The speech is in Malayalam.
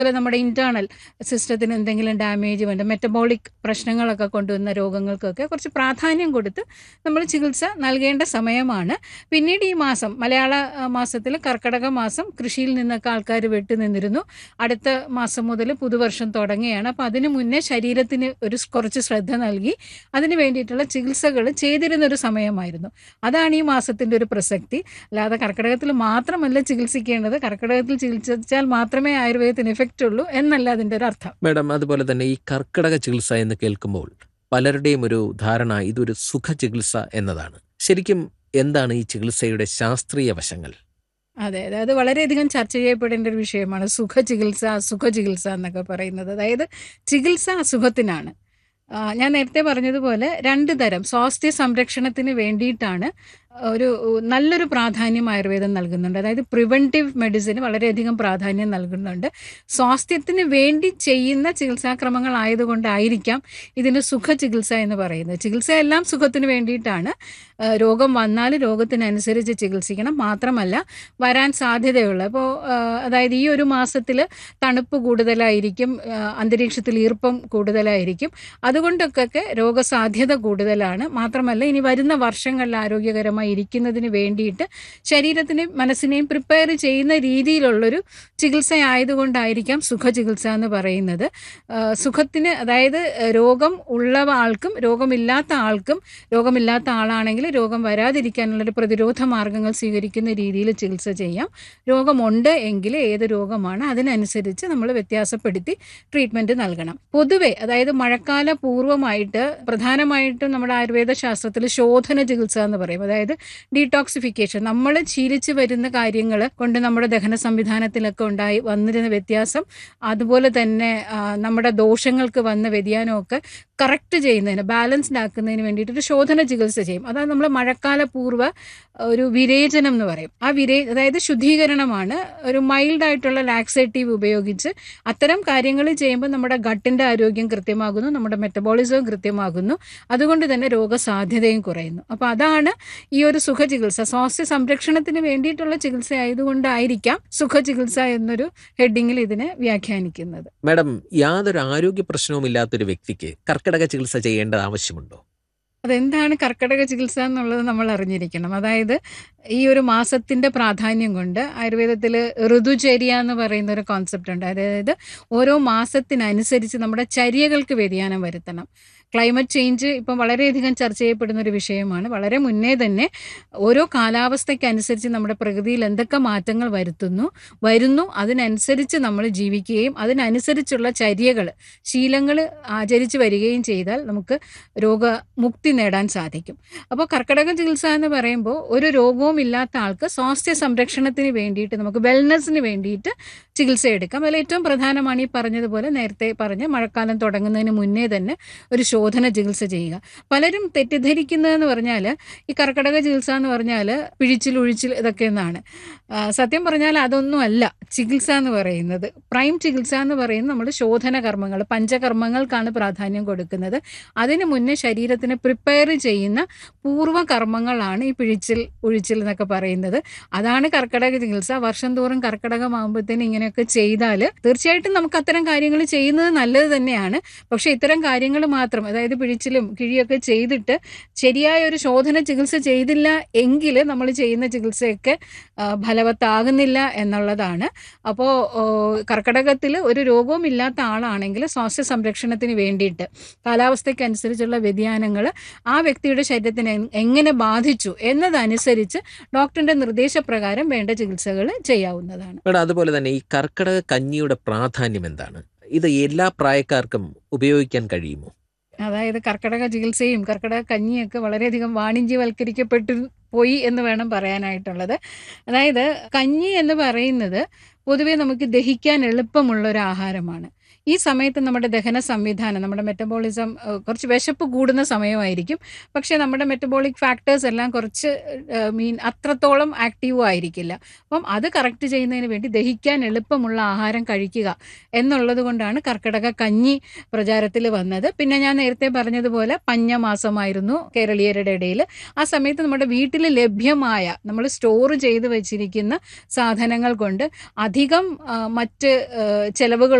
അതുപോലെ നമ്മുടെ ഇന്റേണൽ സിസ്റ്റത്തിന് എന്തെങ്കിലും ഡാമേജ് വേണ്ട മെറ്റബോളിക് പ്രശ്നങ്ങളൊക്കെ കൊണ്ടുവന്ന രോഗങ്ങൾക്കൊക്കെ കുറച്ച് പ്രാധാന്യം കൊടുത്ത് നമ്മൾ ചികിത്സ നൽകേണ്ട സമയമാണ് പിന്നീട് ഈ മാസം മലയാള മാസത്തിൽ കർക്കടക മാസം കൃഷിയിൽ നിന്നൊക്കെ ആൾക്കാർ വിട്ടു നിന്നിരുന്നു അടുത്ത മാസം മുതൽ പുതുവർഷം തുടങ്ങുകയാണ് അപ്പോൾ അതിന് മുന്നേ ശരീരത്തിന് ഒരു സ് കുറച്ച് ശ്രദ്ധ നൽകി അതിന് വേണ്ടിയിട്ടുള്ള ചികിത്സകൾ ചെയ്തിരുന്ന ഒരു സമയമായിരുന്നു അതാണ് ഈ മാസത്തിൻ്റെ ഒരു പ്രസക്തി അല്ലാതെ കർക്കിടകത്തിൽ മാത്രമല്ല ചികിത്സിക്കേണ്ടത് കർക്കിടകത്തിൽ ചികിത്സിച്ചാൽ മാത്രമേ ആയുർവേദത്തിന് എഫക്റ്റ് ഉള്ളൂ എന്നല്ല അതിൻ്റെ ഒരു അർത്ഥം മാഡം അതുപോലെ തന്നെ ഈ കർക്കിടക ചികിത്സ എന്ന് കേൾക്കുമ്പോൾ പലരുടെയും ഒരു ധാരണ ഇതൊരു സുഖ ചികിത്സ എന്നതാണ് ശരിക്കും എന്താണ് ഈ ചികിത്സയുടെ ശാസ്ത്രീയ വശങ്ങൾ അതെ അതെ അത് വളരെയധികം ചർച്ച ചെയ്യപ്പെടേണ്ട ഒരു വിഷയമാണ് സുഖ ചികിത്സ അസുഖ ചികിത്സ എന്നൊക്കെ പറയുന്നത് അതായത് ചികിത്സ അസുഖത്തിനാണ് ആ, ഞാൻ നേരത്തെ പറഞ്ഞതുപോലെ രണ്ട് തരം സ്വാസ്ഥ്യ സംരക്ഷണത്തിന് വേണ്ടിയിട്ടാണ് ഒരു നല്ലൊരു പ്രാധാന്യം ആയുർവേദം നൽകുന്നുണ്ട് അതായത് പ്രിവെൻറ്റീവ് മെഡിസിന് വളരെയധികം പ്രാധാന്യം നൽകുന്നുണ്ട് സ്വാസ്ഥ്യത്തിന് വേണ്ടി ചെയ്യുന്ന ചികിത്സാക്രമങ്ങൾ ആയതുകൊണ്ടായിരിക്കാം ഇതിന് സുഖ ചികിത്സ എന്ന് പറയുന്നത് ചികിത്സ എല്ലാം സുഖത്തിന് വേണ്ടിയിട്ടാണ് ആ, രോഗം വന്നാൽ രോഗത്തിനനുസരിച്ച് ചികിത്സിക്കണം മാത്രമല്ല വരാൻ സാധ്യതയുള്ള ഇപ്പോൾ അതായത് ഈ ഒരു മാസത്തിൽ തണുപ്പ് കൂടുതലായിരിക്കും ആ, അന്തരീക്ഷത്തിൽ ഈർപ്പം കൂടുതലായിരിക്കും അതുകൊണ്ടൊക്കെ രോഗസാധ്യത കൂടുതലാണ് മാത്രമല്ല ഇനി വരുന്ന വർഷങ്ങളിൽ ആരോഗ്യകരമായി ഇരിക്കുന്നതിന് വേണ്ടിയിട്ട് ശരീരത്തിനെയും മനസ്സിനെയും പ്രിപ്പയർ ചെയ്യുന്ന രീതിയിലുള്ളൊരു ചികിത്സ ആയതുകൊണ്ടായിരിക്കാം സുഖചികിത്സ എന്ന് പറയുന്നത് ആ, സുഖത്തിന് അതായത് രോഗം ഉള്ള ആൾക്കും രോഗമില്ലാത്ത ആൾക്കും രോഗമില്ലാത്ത ആളാണെങ്കിൽ രോഗം വരാതിരിക്കാനുള്ളൊരു പ്രതിരോധ മാർഗങ്ങൾ സ്വീകരിക്കുന്ന രീതിയിൽ ചികിത്സ ചെയ്യാം രോഗമുണ്ട് എങ്കിൽ ഏത് രോഗമാണ് അതിനനുസരിച്ച് നമ്മൾ വ്യത്യാസപ്പെടുത്തി ട്രീറ്റ്മെൻറ്റ് നൽകണം പൊതുവെ അതായത് മഴക്കാല പൂർവ്വമായിട്ട് പ്രധാനമായിട്ടും നമ്മുടെ ആയുർവേദ ശാസ്ത്രത്തിൽ ശോധന ചികിത്സ എന്ന് പറയും അതായത് ഡീടോക്സിഫിക്കേഷൻ നമ്മൾ ശീലിച്ചു വരുന്ന കാര്യങ്ങൾ കൊണ്ട് നമ്മുടെ ദഹന സംവിധാനത്തിലൊക്കെ ഉണ്ടായി വന്നിരുന്ന വ്യത്യാസം അതുപോലെ തന്നെ ആ, നമ്മുടെ ദോഷങ്ങൾക്ക് വന്ന വ്യതിയാനമൊക്കെ കറക്റ്റ് ചെയ്യുന്നതിന് ബാലൻസ്ഡ് ആക്കുന്നതിന് വേണ്ടിയിട്ട് ഒരു ശോധന ചികിത്സ ചെയ്യും അതാണ് നമ്മൾ മഴക്കാല പൂർവ്വ ഒരു വിരേചനം എന്ന് പറയും ആ വിരേ അതായത് ശുദ്ധീകരണമാണ് ഒരു മൈൽഡ് ആയിട്ടുള്ള ലാക്സേറ്റീവ് ഉപയോഗിച്ച് അത്തരം കാര്യങ്ങൾ ചെയ്യുമ്പോൾ നമ്മുടെ ഗട്ടിൻ്റെ ആരോഗ്യം കൃത്യമാകുന്നു നമ്മുടെ മെറ്റബോളിസവും കൃത്യമാകുന്നു അതുകൊണ്ട് തന്നെ രോഗസാധ്യതയും കുറയുന്നു അപ്പോൾ അതാണ് ഈ ഒരു സുഖചികിത്സ സ്വാസ്ഥ്യ സംരക്ഷണത്തിന് വേണ്ടിയിട്ടുള്ള ചികിത്സ ആയതുകൊണ്ടായിരിക്കാം സുഖചികിത്സ എന്നൊരു ഹെഡിങ്ങിൽ ഇതിനെ വ്യാഖ്യാനിക്കുന്നത് മാഡം യാതൊരു ആരോഗ്യ പ്രശ്നവും ഇല്ലാത്തൊരു വ്യക്തിക്ക് കർക്കിടക ചികിത്സ ചെയ്യേണ്ടത് ആവശ്യമുണ്ടോ അതെന്താണ് കർക്കിടക ചികിത്സ എന്നുള്ളത് നമ്മൾ അറിഞ്ഞിരിക്കണം അതായത് ഈ ഒരു മാസത്തിന്റെ പ്രാധാന്യം കൊണ്ട് ആയുർവേദത്തിൽ ഋതുചര്യ എന്ന് പറയുന്ന ഒരു കോൺസെപ്റ്റ് ഉണ്ട് അതായത് ഓരോ മാസത്തിനനുസരിച്ച് നമ്മുടെ ചര്യകൾക്ക് വ്യതിയാനം വരുത്തണം ക്ലൈമറ്റ് ചേഞ്ച് ഇപ്പം വളരെയധികം ചർച്ച ചെയ്യപ്പെടുന്ന ഒരു വിഷയമാണ് വളരെ മുന്നേ തന്നെ ഓരോ കാലാവസ്ഥയ്ക്കനുസരിച്ച് നമ്മുടെ പ്രകൃതിയിൽ എന്തൊക്കെ മാറ്റങ്ങൾ വരുത്തുന്നു വരുന്നു അതിനനുസരിച്ച് നമ്മൾ ജീവിക്കുകയും അതിനനുസരിച്ചുള്ള ചര്യകൾ ശീലങ്ങൾ ആചരിച്ച് വരികയും ചെയ്താൽ നമുക്ക് രോഗമുക്തി നേടാൻ സാധിക്കും അപ്പോൾ കർക്കിടക ചികിത്സ എന്ന് പറയുമ്പോൾ ഒരു രോഗവും ഇല്ലാത്ത ആൾക്ക് സ്വാസ്ഥ്യ സംരക്ഷണത്തിന് വേണ്ടിയിട്ട് നമുക്ക് വെൽനെസ്സിന് വേണ്ടിയിട്ട് ചികിത്സ എടുക്കാം അതിൽ ഏറ്റവും പ്രധാനമാണ് ഈ പറഞ്ഞതുപോലെ നേരത്തെ പറഞ്ഞ മഴക്കാലം തുടങ്ങുന്നതിന് മുന്നേ തന്നെ ഒരു ശോധന ചികിത്സ ചെയ്യുക പലരും തെറ്റിദ്ധരിക്കുന്നതെന്ന് പറഞ്ഞാൽ ഈ കർക്കിടക ചികിത്സ എന്ന് പറഞ്ഞാൽ പിഴിച്ചിൽ ഒഴിച്ചിൽ ഇതൊക്കെ എന്നാണ് ആ, സത്യം പറഞ്ഞാൽ അതൊന്നും അല്ല ചികിത്സ എന്ന് പറയുന്നത് പ്രൈം ചികിത്സ എന്ന് പറയുന്നത് നമ്മൾ ശോധന കർമ്മങ്ങൾ പഞ്ചകർമ്മങ്ങൾക്കാണ് പ്രാധാന്യം കൊടുക്കുന്നത് അതിന് മുന്നേ ശരീരത്തിനെ പ്രിപ്പയർ ചെയ്യുന്ന പൂർവ്വ കർമ്മങ്ങളാണ് ഈ പിഴിച്ചിൽ ഒഴിച്ചിൽ എന്നൊക്കെ പറയുന്നത് അതാണ് കർക്കിടക ചികിത്സ വർഷം തോറും കർക്കിടകമാകുമ്പോഴത്തേന് ഇങ്ങനെയൊക്കെ ചെയ്താൽ തീർച്ചയായിട്ടും നമുക്ക് അത്തരം കാര്യങ്ങൾ ചെയ്യുന്നത് നല്ലത് തന്നെയാണ് പക്ഷേ ഇത്തരം കാര്യങ്ങൾ മാത്രം അതായത് പിഴിച്ചിലും കിഴിയൊക്കെ ചെയ്തിട്ട് ശരിയായ ഒരു ശോധന ചികിത്സ ചെയ്തില്ല എങ്കിൽ നമ്മൾ ചെയ്യുന്ന ചികിത്സയൊക്കെ ആ, ഫലവത്താകുന്നില്ല എന്നുള്ളതാണ് അപ്പോൾ കർക്കിടകത്തിൽ ഒരു രോഗവും ഇല്ലാത്ത ആളാണെങ്കിൽ സ്വാസ്ഥ്യ സംരക്ഷണത്തിന് വേണ്ടിയിട്ട് കാലാവസ്ഥയ്ക്കനുസരിച്ചുള്ള വ്യതിയാനങ്ങൾ ആ വ്യക്തിയുടെ ശരീരത്തിന് എ- എങ്ങനെ ബാധിച്ചു എന്നതനുസരിച്ച് ഡോക്ടറിന്റെ നിർദ്ദേശപ്രകാരം വേണ്ട ചികിത്സകൾ ചെയ്യാവുന്നതാണ് മാഡം അതുപോലെ തന്നെ ഈ കർക്കിടക കഞ്ഞിയുടെ പ്രാധാന്യം എന്താണ് ഇത് എല്ലാ പ്രായക്കാർക്കും ഉപയോഗിക്കാൻ കഴിയുമോ അതായത് കർക്കിടക ചികിത്സയും കർക്കിടക കഞ്ഞിയൊക്കെ വളരെയധികം വാണിജ്യവൽക്കരിക്കപ്പെട്ടു പോയി എന്ന് വേണം പറയാനായിട്ടുള്ളത് അതായത് കഞ്ഞി എന്ന് പറയുന്നത് പൊതുവേ നമുക്ക് ദഹിക്കാൻ എളുപ്പമുള്ള ഒരു ആഹാരമാണ് ഈ സമയത്ത് നമ്മുടെ ദഹന സംവിധാനം നമ്മുടെ മെറ്റബോളിസം ഏഹ്, കുറച്ച് വിശപ്പ് കൂടുന്ന സമയമായിരിക്കും പക്ഷേ നമ്മുടെ മെറ്റബോളിക് ഫാക്ടേഴ്സ് എല്ലാം കുറച്ച് മീൻ അത്രത്തോളം ആക്റ്റീവും ആയിരിക്കില്ല അപ്പം അത് കറക്റ്റ് ചെയ്യുന്നതിന് വേണ്ടി ദഹിക്കാൻ എളുപ്പമുള്ള ആഹാരം കഴിക്കുക എന്നുള്ളത് കൊണ്ടാണ് കർക്കിടക കഞ്ഞി പ്രചാരത്തിൽ വന്നത് പിന്നെ ഞാൻ നേരത്തെ പറഞ്ഞതുപോലെ പഞ്ഞമാസമായിരുന്നു കേരളീയരുടെ ഇടയിൽ ആ സമയത്ത് നമ്മുടെ വീട്ടിൽ ലഭ്യമായ നമ്മൾ സ്റ്റോർ ചെയ്ത് വെച്ചിരിക്കുന്ന സാധനങ്ങൾ കൊണ്ട് അധികം ആ, മറ്റ് ചിലവുകൾ